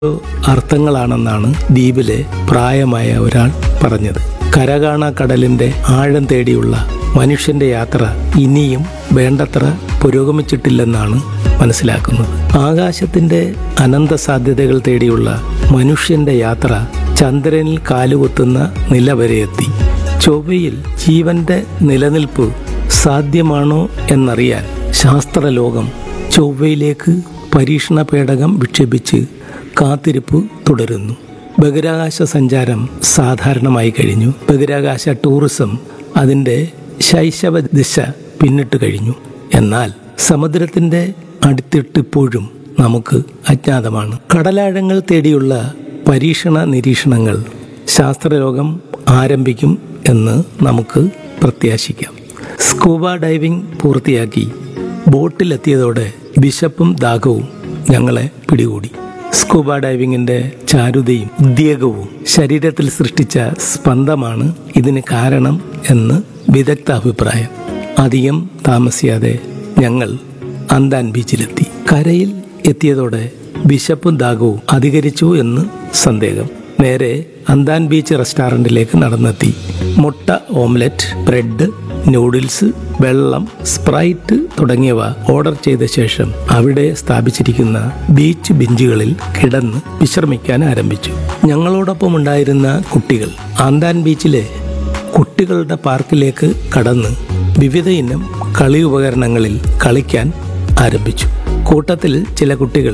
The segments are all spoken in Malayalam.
അർത്ഥങ്ങളാണെന്നാണ് ദ്വീപിലെ പ്രായമായ ഒരാൾ പറഞ്ഞത് കരകാണ കടലിന്റെ ആഴം തേടിയുള്ള മനുഷ്യന്റെ യാത്ര ഇനിയും വേണ്ടത്ര പുരോഗമിച്ചിട്ടില്ലെന്നാണ് മനസ്സിലാക്കുന്നത് ആകാശത്തിന്റെ അനന്ത സാധ്യതകൾ തേടിയുള്ള മനുഷ്യന്റെ യാത്ര ചന്ദ്രനിൽ കാലുകുത്തുന്ന നില വരെ എത്തി ചൊവ്വയിൽ ജീവന്റെ നിലനിൽപ്പ് സാധ്യമാണോ എന്നറിയാൻ ശാസ്ത്രലോകം ചൊവ്വയിലേക്ക് പരീക്ഷണ പേടകം വിക്ഷേപിച്ച് കാത്തിരിപ്പ് തുടരുന്നു ബഹിരാകാശ സഞ്ചാരം സാധാരണമായി കഴിഞ്ഞു ബഹിരാകാശ ടൂറിസം അതിൻ്റെ ശൈശവ ദിശ പിന്നിട്ട് കഴിഞ്ഞു എന്നാൽ സമുദ്രത്തിൻ്റെ അടിത്തിട്ടിപ്പോഴും നമുക്ക് അജ്ഞാതമാണ് കടലാഴങ്ങൾ തേടിയുള്ള പരീക്ഷണ നിരീക്ഷണങ്ങൾ ശാസ്ത്രലോകം ആരംഭിക്കും എന്ന് നമുക്ക് പ്രത്യാശിക്കാം സ്കൂബ ഡൈവിംഗ് പൂർത്തിയാക്കി ബോട്ടിലെത്തിയതോടെ വിശപ്പും ദാഹവും ഞങ്ങളെ പിടികൂടി സ്കൂബ ഡൈവിങ്ങിന്റെ ചാരുതയും ഉദ്വേഗവും ശരീരത്തിൽ സൃഷ്ടിച്ച സ്പന്ദമാണ് ഇതിന് കാരണം എന്ന് വിദഗ്ധ അഭിപ്രായം അധികം താമസിയാതെ ഞങ്ങൾ അന്താൻ ബീച്ചിലെത്തി കരയിൽ എത്തിയതോടെ വിശപ്പും ദാഹവും അധികരിച്ചു എന്ന് സന്ദേഹം നേരെ അന്താൻ ബീച്ച് റെസ്റ്റോറൻറ്റിലേക്ക് നടന്നെത്തി മുട്ട ഓംലെറ്റ് ബ്രെഡ് നൂഡിൽസ് വെള്ളം സ്പ്രൈറ്റ് തുടങ്ങിയവ ഓർഡർ ചെയ്ത ശേഷം അവിടെ സ്ഥാപിച്ചിരിക്കുന്ന ബീച്ച് ബെഞ്ചുകളിൽ കിടന്ന് വിശ്രമിക്കാൻ ആരംഭിച്ചു ഞങ്ങളോടൊപ്പം ഉണ്ടായിരുന്ന കുട്ടികൾ ആന്താൻ ബീച്ചിലെ കുട്ടികളുടെ പാർക്കിലേക്ക് കടന്ന് വിവിധ ഇനം കളി ഉപകരണങ്ങളിൽ കളിക്കാൻ ആരംഭിച്ചു കൂട്ടത്തിൽ ചില കുട്ടികൾ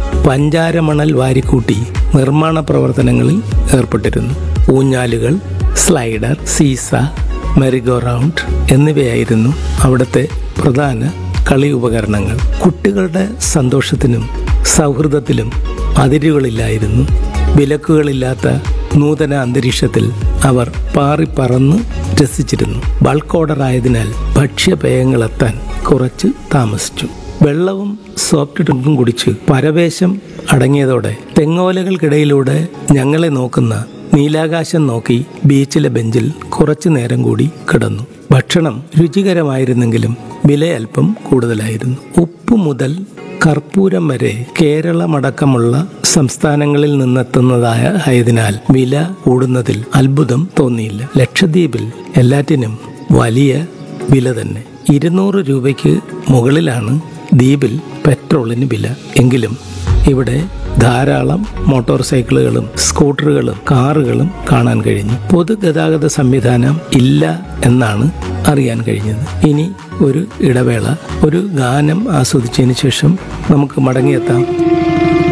പഞ്ചാരമണൽ വാരിക്കൂട്ടി നിർമ്മാണ പ്രവർത്തനങ്ങളിൽ ഏർപ്പെട്ടിരുന്നു ഊഞ്ഞാലുകൾ സ്ലൈഡർ സീസ മെറിഗോ റൗണ്ട് എന്നിവയായിരുന്നു അവിടുത്തെ പ്രധാന കളി ഉപകരണങ്ങൾ കുട്ടികളുടെ സന്തോഷത്തിനും സൗഹൃദത്തിലും അതിരുകളില്ലായിരുന്നു വിലക്കുകളില്ലാത്ത നൂതന അന്തരീക്ഷത്തിൽ അവർ പാറിപ്പറന്ന് രസിച്ചിരുന്നു ബൾക്ക് ഓർഡർ ആയതിനാൽ ഭക്ഷ്യപേയങ്ങളെത്താൻ കുറച്ച് താമസിച്ചു വെള്ളവും സോഫ്റ്റ് ഡ്രിങ്കും കുടിച്ച് പരവേശം അടങ്ങിയതോടെ തെങ്ങോലകൾക്കിടയിലൂടെ ഞങ്ങളെ നോക്കുന്ന നീലാകാശം നോക്കി ബീച്ചിലെ ബെഞ്ചിൽ കുറച്ചു നേരം കൂടി കിടന്നു ഭക്ഷണം രുചികരമായിരുന്നെങ്കിലും വില അല്പം കൂടുതലായിരുന്നു ഉപ്പ് മുതൽ കർപ്പൂരം വരെ കേരളമടക്കമുള്ള സംസ്ഥാനങ്ങളിൽ നിന്നെത്തുന്നതായ ആയതിനാൽ വില കൂടുന്നതിൽ അത്ഭുതം തോന്നിയില്ല ലക്ഷദ്വീപിൽ എല്ലാറ്റിനും വലിയ വില തന്നെ ഇരുന്നൂറ് രൂപയ്ക്ക് മുകളിലാണ് ദ്വീപിൽ പെട്രോളിന് വില എങ്കിലും ഇവിടെ ധാരാളം മോട്ടോർ സൈക്കിളുകളും സ്കൂട്ടറുകളും കാറുകളും കാണാൻ കഴിഞ്ഞു പൊതുഗതാഗത സംവിധാനം ഇല്ല എന്നാണ് അറിയാൻ കഴിഞ്ഞത് ഇനി ഒരു ഇടവേള ഒരു ഗാനം ആസ്വദിച്ചതിന് ശേഷം നമുക്ക് മടങ്ങിയെത്താം